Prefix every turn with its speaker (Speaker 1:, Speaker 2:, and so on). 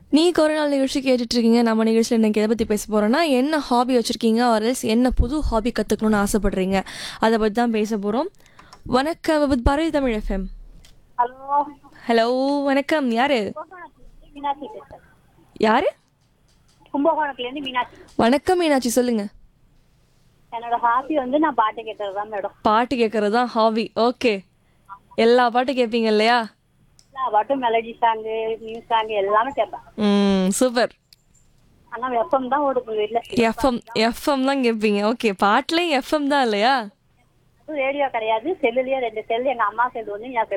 Speaker 1: நீ ஒரு நாள் நிகழ்ச்சி கேட்டுட்டு இருக்கீங்க நம்ம நிகழ்ச்சியில் இன்னைக்கு எதை பற்றி பேச போகிறோன்னா என்ன ஹாபி வச்சுருக்கீங்க ஆர்எல்ஸ் என்ன புது ஹாபி கற்றுக்கணும்னு ஆசைப்படுறீங்க அதை பற்றி தான் பேச போகிறோம் வணக்கம் with Bharathi Tamil FM
Speaker 2: hello
Speaker 1: hello வணக்கம் யாரு
Speaker 2: மீனாட்சி பேசுறேன்
Speaker 1: யாரு
Speaker 2: கும்பகோணத்துலேருந்து மீனாட்சி
Speaker 1: வணக்கம் மீனாட்சி சொல்லுங்க
Speaker 2: என்னோட ஹாபி வந்து நான் பாட்டு கேட்டது தான் மேடம்
Speaker 1: பாட்டு கேட்கறது தான் ஹாபி ஓகே எல்லா பாட்டும் கேட்பீங்க இல்லையா
Speaker 2: நான் பாட்டும் மெலடி சாங்கு நியூஸ் சாங்கு எல்லாமே கேட்பேன்
Speaker 1: ம் சூப்பர்
Speaker 2: ஆனால் வெப்பம் தான் ஓடுது வீட்டில்
Speaker 1: எஃப்எம் எஃப்எம் தான் கேட்பீங்க ஓகே பாட்டுலேயும் எஃப்எம் தான் இல்லையா
Speaker 2: ரேடியோ கிடையாது செல்லுலயே ரெண்டு செல்லு எங்க அம்மா செல்லு வந்து என்